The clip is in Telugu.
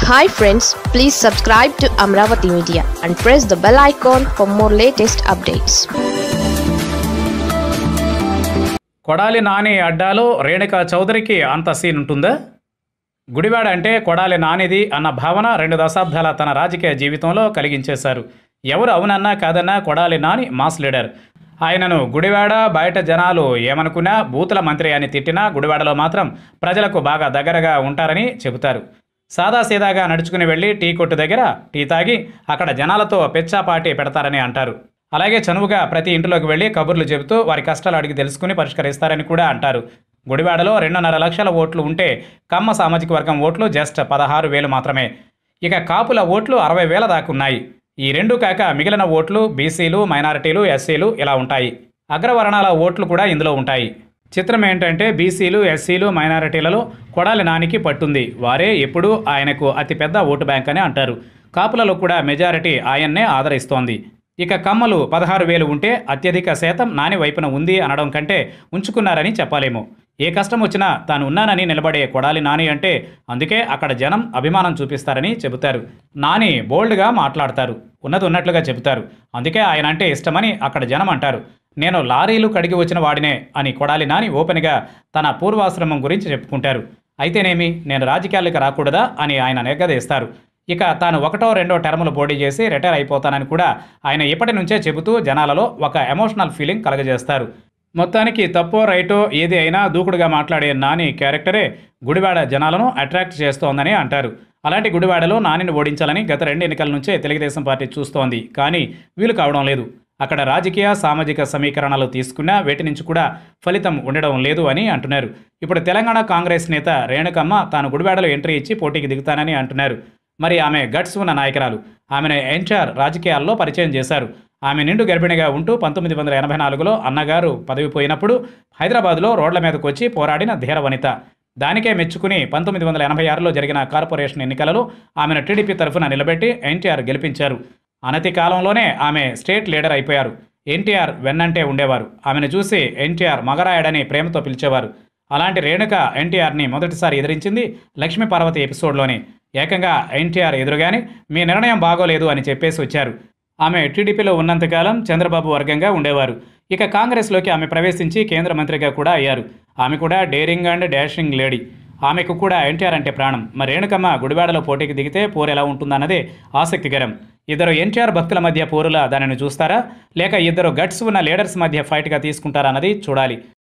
hi friends please subscribe to Amaravati media and press the bell icon for more latest updates Kodali Nani అడ్డాలో రేణుకా చౌదరికి అంత సీన్ ఉంటుందా గుడివాడ అంటే కొడాలి నానిది అన్న భావన రెండు దశాబ్దాల తన రాజకీయ జీవితంలో కలిగించేశారు ఎవరు అవునన్నా కాదన్నా కొడాలి నాని మాస్ లీడర్ ఆయనను గుడివాడ బయట జనాలు ఏమనుకున్నా బూతుల మంత్రి అని తిట్టినా గుడివాడలో మాత్రం ప్రజలకు బాగా దగ్గరగా ఉంటారని చెబుతారు సాదాసీదాగా నడుచుకుని వెళ్ళి టీ కొట్టు దగ్గర టీ తాగి అక్కడ జనాలతో పెచ్చాపాటి పెడతారని అంటారు అలాగే చనువుగా ప్రతి ఇంటిలోకి వెళ్ళి కబుర్లు చెబుతూ వారి కష్టాలు అడిగి తెలుసుకుని పరిష్కరిస్తారని కూడా అంటారు గుడివాడలో రెండున్నర లక్షల ఓట్లు ఉంటే కమ్మ సామాజిక వర్గం ఓట్లు జస్ట్ పదహారు వేలు మాత్రమే ఇక కాపుల ఓట్లు అరవై వేల దాకా ఉన్నాయి ఈ రెండు కాక మిగిలిన ఓట్లు బీసీలు మైనారిటీలు ఎస్సీలు ఇలా ఉంటాయి అగ్రవర్ణాల ఓట్లు కూడా ఇందులో ఉంటాయి చిత్రం ఏంటంటే బీసీలు ఎస్సీలు మైనారిటీలలో కొడాలి నానికి పట్టుంది వారే ఎప్పుడూ ఆయనకు అతిపెద్ద ఓటు బ్యాంక్ అని అంటారు కాపులలో కూడా మెజారిటీ ఆయన్నే ఆదరిస్తోంది ఇక కమ్మలు పదహారు వేలు ఉంటే అత్యధిక శాతం నాని వైపున ఉంది అనడం కంటే ఉంచుకున్నారని చెప్పలేము ఏ కష్టం వచ్చినా తాను ఉన్నానని నిలబడే కొడాలి నాని అంటే అందుకే అక్కడ జనం అభిమానం చూపిస్తారని చెబుతారు నాని బోల్డ్గా మాట్లాడతారు ఉన్నది ఉన్నట్లుగా చెబుతారు అందుకే ఆయన అంటే ఇష్టమని అక్కడ జనం అంటారు నేను లారీలు కడిగి వచ్చిన వాడినే అని కొడాలి నాని ఓపెన్గా తన పూర్వాశ్రమం గురించి చెప్పుకుంటారు అయితేనేమి నేను రాజకీయాలకు రాకూడదా అని ఆయన నిగదేస్తారు ఇక తాను ఒకటో రెండో టర్ములు పోటీ చేసి రిటైర్ అయిపోతానని కూడా ఆయన ఇప్పటి నుంచే చెబుతూ జనాలలో ఒక ఎమోషనల్ ఫీలింగ్ కలగజేస్తారు మొత్తానికి తప్పో రైటో ఏది అయినా దూకుడుగా మాట్లాడే నాని క్యారెక్టరే గుడివాడ జనాలను అట్రాక్ట్ చేస్తోందని అంటారు అలాంటి గుడివాడలో నానిని ఓడించాలని గత రెండు ఎన్నికల నుంచే తెలుగుదేశం పార్టీ చూస్తోంది కానీ వీలు కావడం లేదు అక్కడ రాజకీయ సామాజిక సమీకరణలు తీసుకున్నా వేటి నుంచి కూడా ఫలితం ఉండడం లేదు అని అంటున్నారు ఇప్పుడు తెలంగాణ కాంగ్రెస్ నేత రేణుకమ్మ తాను గుడివాడలో ఎంట్రీ ఇచ్చి పోటీకి దిగుతానని అంటున్నారు మరి ఆమె గట్స్ ఉన్న నాయకురాలు ఆమెను ఎన్టీఆర్ రాజకీయాల్లో పరిచయం చేశారు ఆమె నిండు గర్భిణిగా ఉంటూ పంతొమ్మిది వందల ఎనభై నాలుగులో అన్నగారు పదవి పోయినప్పుడు హైదరాబాద్లో రోడ్ల మీదకు వచ్చి పోరాడిన ధీర వనిత దానికే మెచ్చుకుని పంతొమ్మిది వందల ఎనభై ఆరులో జరిగిన కార్పొరేషన్ ఎన్నికలలో ఆమెను టీడీపీ తరఫున నిలబెట్టి ఎన్టీఆర్ గెలిపించారు అనతి కాలంలోనే ఆమె స్టేట్ లీడర్ అయిపోయారు ఎన్టీఆర్ వెన్నంటే ఉండేవారు ఆమెను చూసి ఎన్టీఆర్ మగరాయడని ప్రేమతో పిలిచేవారు అలాంటి రేణుక ఎన్టీఆర్ని మొదటిసారి ఎదిరించింది లక్ష్మీ పార్వతి ఎపిసోడ్లోనే ఏకంగా ఎన్టీఆర్ ఎదురుగానే మీ నిర్ణయం బాగోలేదు అని చెప్పేసి వచ్చారు ఆమె టీడీపీలో ఉన్నంతకాలం చంద్రబాబు వర్గంగా ఉండేవారు ఇక కాంగ్రెస్లోకి ఆమె ప్రవేశించి కేంద్ర మంత్రిగా కూడా అయ్యారు ఆమె కూడా డేరింగ్ అండ్ డాషింగ్ లేడీ ఆమెకు కూడా ఎన్టీఆర్ అంటే ప్రాణం మరి రేణుకమ్మ గుడివాడలో పోటీకి దిగితే పోరు ఎలా ఉంటుందన్నదే ఆసక్తికరం ఇద్దరు ఎన్టీఆర్ భక్తుల మధ్య పోరులా దానిని చూస్తారా లేక ఇద్దరు గట్స్ ఉన్న లీడర్స్ మధ్య ఫైట్గా తీసుకుంటారా అన్నది చూడాలి